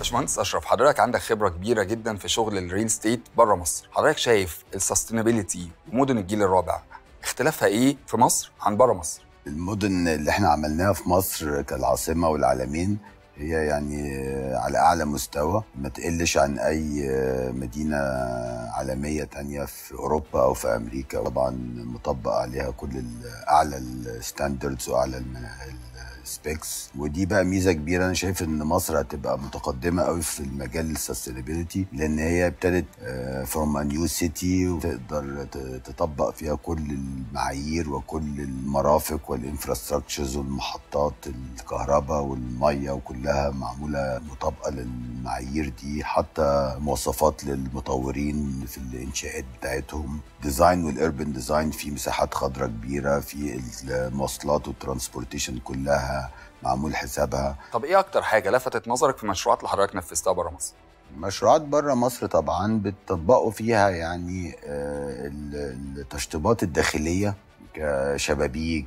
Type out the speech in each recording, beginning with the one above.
باشمهندس اشرف حضرتك عندك خبره كبيره جدا في شغل الريل ستيت بره مصر حضرتك شايف السستينابيلتي ومدن الجيل الرابع اختلافها ايه في مصر عن بره مصر المدن اللي احنا عملناها في مصر كالعاصمه والعالمين هي يعني على اعلى مستوى ما تقلش عن اي مدينه عالميه تانية في اوروبا او في امريكا طبعا مطبق عليها كل اعلى الستاندردز واعلى السبيكس ودي بقى ميزه كبيره انا شايف ان مصر هتبقى متقدمه قوي في المجال السستينابيلتي لان هي ابتدت فروم ا نيو سيتي وتقدر تطبق فيها كل المعايير وكل المرافق والانفراستراكشرز والمحطات الكهرباء والميه وكلها معموله مطابقه للمعايير دي حتى مواصفات للمطورين في الانشاءات بتاعتهم ديزاين والاربن ديزاين في مساحات خضراء كبيره في المواصلات والترانسبورتيشن كلها معمول حسابها طب ايه اكتر حاجه لفتت نظرك في المشروعات اللي حضرتك نفذتها بره مصر مشروعات بره مصر طبعا بتطبقوا فيها يعني التشطيبات الداخليه كشبابيك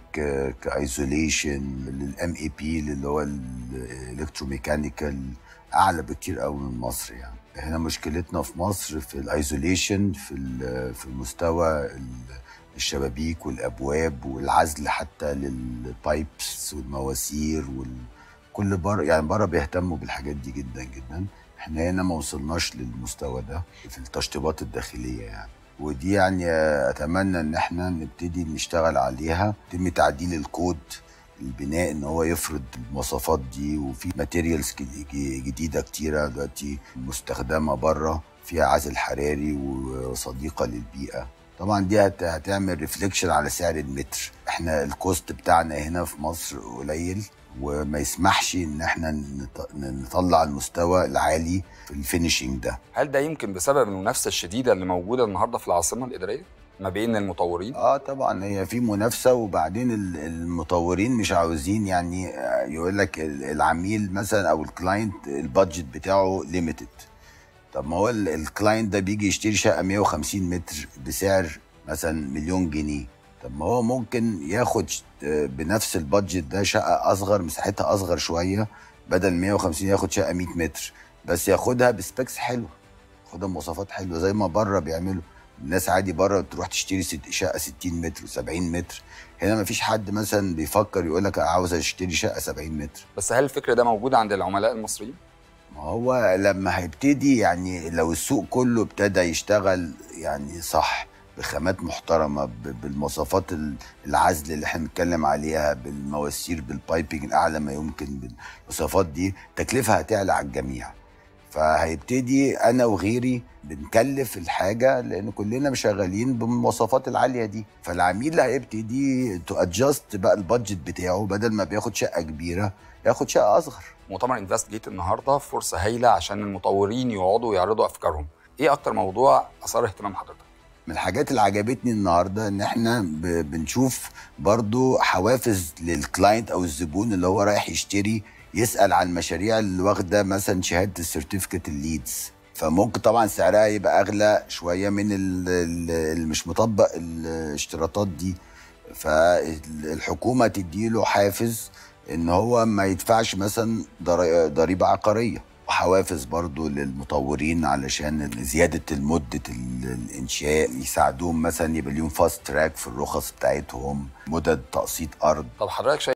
كايزوليشن للام اي بي اللي هو الالكتروميكانيكال اعلى بكتير قوي من مصر يعني هنا مشكلتنا في مصر في الايزوليشن في في المستوى الشبابيك والابواب والعزل حتى للبايبس والمواسير وكل بره يعني بره بيهتموا بالحاجات دي جدا جدا احنا هنا ما وصلناش للمستوى ده في التشطيبات الداخليه يعني ودي يعني اتمنى ان احنا نبتدي نشتغل عليها يتم تعديل الكود البناء ان هو يفرض المواصفات دي وفي ماتيريالز جديده كتيره دلوقتي مستخدمه بره فيها عزل حراري وصديقه للبيئه طبعا دي هتعمل ريفليكشن على سعر المتر احنا الكوست بتاعنا هنا في مصر قليل وما يسمحش ان احنا نطلع المستوى العالي في الفينشنج ده هل ده يمكن بسبب المنافسه الشديده اللي موجوده النهارده في العاصمه الاداريه ما بين المطورين اه طبعا هي في منافسه وبعدين المطورين مش عاوزين يعني يقول لك العميل مثلا او الكلاينت البادجت بتاعه ليميتد طب ما هو الكلاينت ده بيجي يشتري شقه 150 متر بسعر مثلا مليون جنيه طب ما هو ممكن ياخد بنفس البادجت ده شقه اصغر مساحتها اصغر شويه بدل 150 ياخد شقه 100 متر بس ياخدها بسبيكس حلو ياخدها مواصفات حلوه زي ما بره بيعملوا الناس عادي بره بتروح تشتري شقه 60 متر و70 متر هنا ما فيش حد مثلا بيفكر يقول لك عاوز اشتري شقه 70 متر بس هل الفكر ده موجود عند العملاء المصريين ما هو لما هيبتدي يعني لو السوق كله ابتدى يشتغل يعني صح بخامات محترمه بالمواصفات العزل اللي احنا بنتكلم عليها بالمواسير بالبايبنج الاعلى ما يمكن بالمواصفات دي تكلفها هتعلى على الجميع فهيبتدي انا وغيري بنكلف الحاجه لان كلنا شغالين بالمواصفات العاليه دي فالعميل هيبتدي تو ادجست بقى البادجت بتاعه بدل ما بياخد شقه كبيره ياخد شقه اصغر مؤتمر انفست جيت النهارده فرصه هايله عشان المطورين يقعدوا ويعرضوا افكارهم ايه اكتر موضوع اثار اهتمام حضرتك من الحاجات اللي عجبتني النهارده ان احنا بنشوف برضو حوافز للكلاينت او الزبون اللي هو رايح يشتري يسال عن المشاريع اللي واخده مثلا شهاده السيرتيفيكت الليدز فممكن طبعا سعرها يبقى اغلى شويه من اللي مش مطبق الاشتراطات دي فالحكومه تديله حافز ان هو ما يدفعش مثلا ضريبه عقاريه وحوافز برضو للمطورين علشان زيادة مدة الإنشاء يساعدوهم مثلا يبقى ليهم فاست تراك في الرخص بتاعتهم مدد تقسيط أرض طب حضرتك